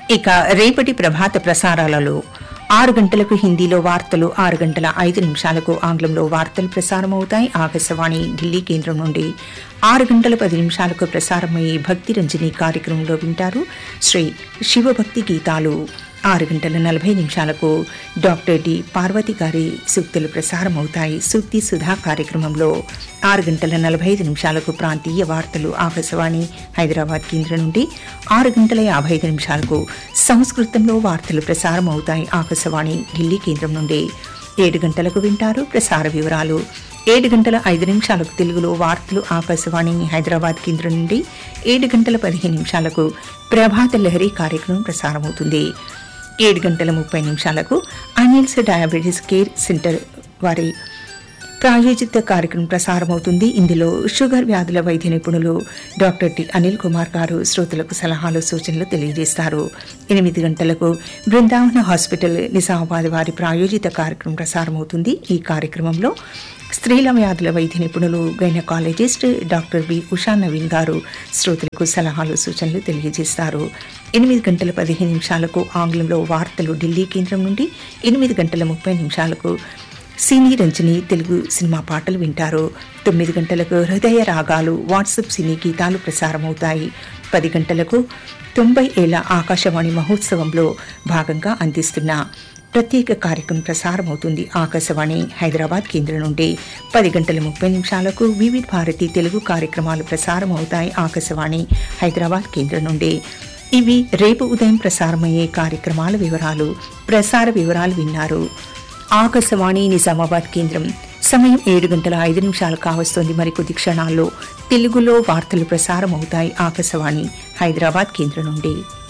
ఇక రేపటి ప్రభాత ప్రసారాలలో ఆరు గంటలకు హిందీలో వార్తలు ఆరు గంటల ఐదు నిమిషాలకు ఆంగ్లంలో వార్తలు ప్రసారమవుతాయి ఆకాశవాణి ఢిల్లీ కేంద్రం నుండి ఆరు గంటల పది నిమిషాలకు ప్రసారమయ్యే భక్తి రంజని కార్యక్రమంలో వింటారు శ్రీ శివభక్తి గీతాలు ఆరు గంటల నలభై నిమిషాలకు డాక్టర్ డి పార్వతి గారి సూక్తులు ప్రసారమవుతాయి సూక్తి సుధా కార్యక్రమంలో ఆరు గంటల నలభై ఐదు నిమిషాలకు ప్రాంతీయ వార్తలు ఆకాశవాణి హైదరాబాద్ కేంద్రం నుండి ఆరు గంటల యాభై ఐదు నిమిషాలకు సంస్కృతంలో వార్తలు ప్రసారమవుతాయి ఆకాశవాణి ఢిల్లీ కేంద్రం నుండి ఏడు గంటలకు వింటారు ప్రసార వివరాలు ఏడు గంటల ఐదు నిమిషాలకు తెలుగులో వార్తలు ఆకాశవాణి హైదరాబాద్ కేంద్రం నుండి ఏడు గంటల పదిహేను నిమిషాలకు ప్రభాత లహరి కార్యక్రమం ప్రసారమవుతుంది ఏడు గంటల ముప్పై నిమిషాలకు అనిల్స్ డయాబెటీస్ కేర్ సెంటర్ వారి ప్రాయోజిత కార్యక్రమం ప్రసారమవుతుంది ఇందులో షుగర్ వ్యాధుల వైద్య నిపుణులు డాక్టర్ టి అనిల్ కుమార్ గారు శ్రోతలకు సలహాలు సూచనలు తెలియజేస్తారు ఎనిమిది గంటలకు బృందావన హాస్పిటల్ నిజామాబాద్ వారి ప్రాయోజిత కార్యక్రమం ప్రసారమవుతుంది ఈ కార్యక్రమంలో స్త్రీల వ్యాధుల వైద్య నిపుణులు gynaecologist doctor V Usha Naveen garu శ్రోతలకు సలహాలు సూచనలు తెలియజేస్తారు ఎనిమిది గంటల పదిహేను నిమిషాలకు ఆంగ్లంలో వార్తలు ఢిల్లీ కేంద్రం నుండి ఎనిమిది గంటల ముప్పై నిమిషాలకు సినీ రంజని తెలుగు సినిమా పాటలు వింటారు తొమ్మిది గంటలకు హృదయ రాగాలు వాట్సాప్ సినీ గీతాలు ప్రసారమవుతాయి పది గంటలకు తొంభై ఏళ్ల ఆకాశవాణి మహోత్సవంలో భాగంగా అందిస్తున్న ప్రత్యేక కార్యక్రమం ప్రసారమవుతుంది ఆకాశవాణి హైదరాబాద్ కేంద్రం నుండి పది గంటల ముప్పై నిమిషాలకు వివిధ భారతి తెలుగు కార్యక్రమాలు ప్రసారమవుతాయి ఆకాశవాణి హైదరాబాద్ కేంద్రం నుండి ఇవి రేపు ఉదయం ప్రసారమయ్యే కార్యక్రమాల వివరాలు ప్రసార వివరాలు విన్నారు ఆకాశవాణి నిజామాబాద్ కేంద్రం సమయం ఏడు గంటల ఐదు నిమిషాలు కావస్తోంది మరికొద్ది క్షణాల్లో తెలుగులో వార్తలు ప్రసారం అవుతాయి ఆకాశవాణి హైదరాబాద్ కేంద్రం నుండి